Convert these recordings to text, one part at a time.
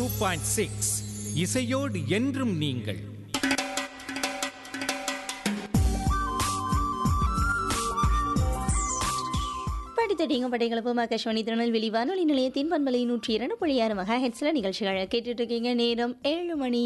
point six இசையோடு என்றும் நீங்கள் படித்தடிங்க படைகளப்பு ஆகாஷ்வாணி திருநெல்வேலி வானொலி நிலையத்தின் பண்பலை நூற்றி இரண்டு புள்ளி ஆறு மகா ஹெட்ஸில் நிகழ்ச்சிகளை கேட்டுட்டு இருக்கீங்க நேரம் ஏழு மணி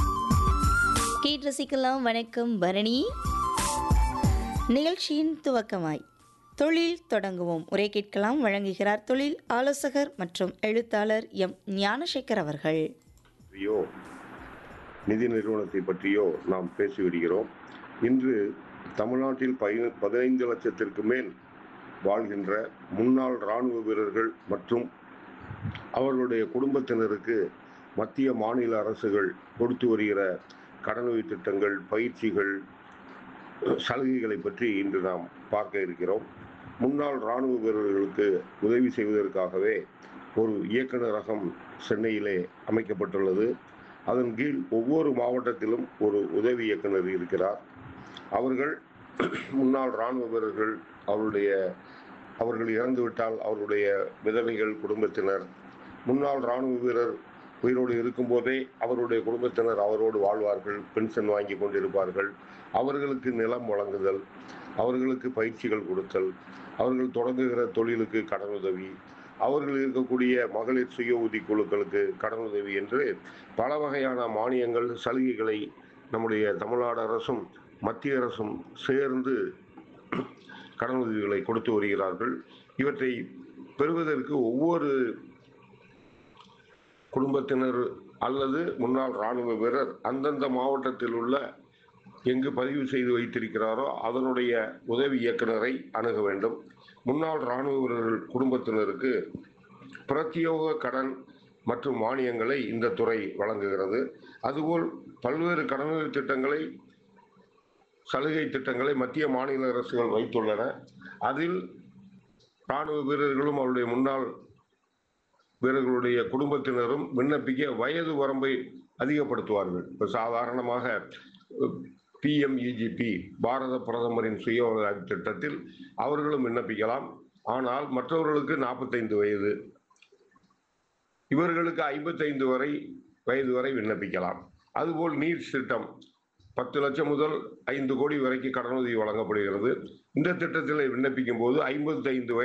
கேட்டு ரசிக்கலாம் வணக்கம் பரணி நிகழ்ச்சியின் துவக்கமாய் தொழில் தொடங்குவோம் உரை கேட்கலாம் வழங்குகிறார் தொழில் ஆலோசகர் மற்றும் எழுத்தாளர் எம் ஞானசேகர் அவர்கள் பற்றியோ நிதி நிறுவனத்தை பற்றியோ நாம் பேசி வருகிறோம் இன்று தமிழ்நாட்டில் பதி பதினைந்து லட்சத்திற்கு மேல் வாழ்கின்ற முன்னாள் இராணுவ வீரர்கள் மற்றும் அவர்களுடைய குடும்பத்தினருக்கு மத்திய மாநில அரசுகள் கொடுத்து வருகிற கடனுதவி திட்டங்கள் பயிற்சிகள் சலுகைகளை பற்றி இன்று நாம் பார்க்க இருக்கிறோம் முன்னாள் இராணுவ வீரர்களுக்கு உதவி செய்வதற்காகவே ஒரு இயக்குநரகம் சென்னையிலே அமைக்கப்பட்டுள்ளது அதன் கீழ் ஒவ்வொரு மாவட்டத்திலும் ஒரு உதவி இயக்குனர் இருக்கிறார் அவர்கள் முன்னாள் இராணுவ வீரர்கள் அவருடைய அவர்கள் இறந்துவிட்டால் அவருடைய விதவைகள் குடும்பத்தினர் முன்னாள் இராணுவ வீரர் உயிரோடு இருக்கும்போதே அவருடைய குடும்பத்தினர் அவரோடு வாழ்வார்கள் பென்ஷன் வாங்கி கொண்டிருப்பார்கள் அவர்களுக்கு நிலம் வழங்குதல் அவர்களுக்கு பயிற்சிகள் கொடுத்தல் அவர்கள் தொடங்குகிற தொழிலுக்கு கடனுதவி அவர்கள் இருக்கக்கூடிய மகளிர் சுய உதவி குழுக்களுக்கு கடனுதவி என்று பல வகையான மானியங்கள் சலுகைகளை நம்முடைய தமிழ்நாடு அரசும் மத்திய அரசும் சேர்ந்து கடனுதவிகளை கொடுத்து வருகிறார்கள் இவற்றை பெறுவதற்கு ஒவ்வொரு குடும்பத்தினர் அல்லது முன்னாள் இராணுவ வீரர் அந்தந்த மாவட்டத்தில் உள்ள எங்கு பதிவு செய்து வைத்திருக்கிறாரோ அதனுடைய உதவி இயக்குனரை அணுக வேண்டும் முன்னாள் இராணுவ வீரர்கள் குடும்பத்தினருக்கு பிரத்யோக கடன் மற்றும் மானியங்களை இந்த துறை வழங்குகிறது அதுபோல் பல்வேறு கடனுதவி திட்டங்களை சலுகை திட்டங்களை மத்திய மாநில அரசுகள் வைத்துள்ளன அதில் இராணுவ வீரர்களும் அவருடைய முன்னாள் வீரர்களுடைய குடும்பத்தினரும் விண்ணப்பிக்க வயது வரம்பை அதிகப்படுத்துவார்கள் இப்போ சாதாரணமாக பிஎம்இஜிபி பாரத பிரதமரின் சுய உதவி திட்டத்தில் அவர்களும் விண்ணப்பிக்கலாம் ஆனால் மற்றவர்களுக்கு நாற்பத்தைந்து வயது இவர்களுக்கு ஐம்பத்தைந்து வரை வயது வரை விண்ணப்பிக்கலாம் அதுபோல் நீட் திட்டம் பத்து லட்சம் முதல் ஐந்து கோடி வரைக்கும் கடனுதவி வழங்கப்படுகிறது இந்த திட்டத்தில் விண்ணப்பிக்கும் போது ஐம்பத்தைந்து வயது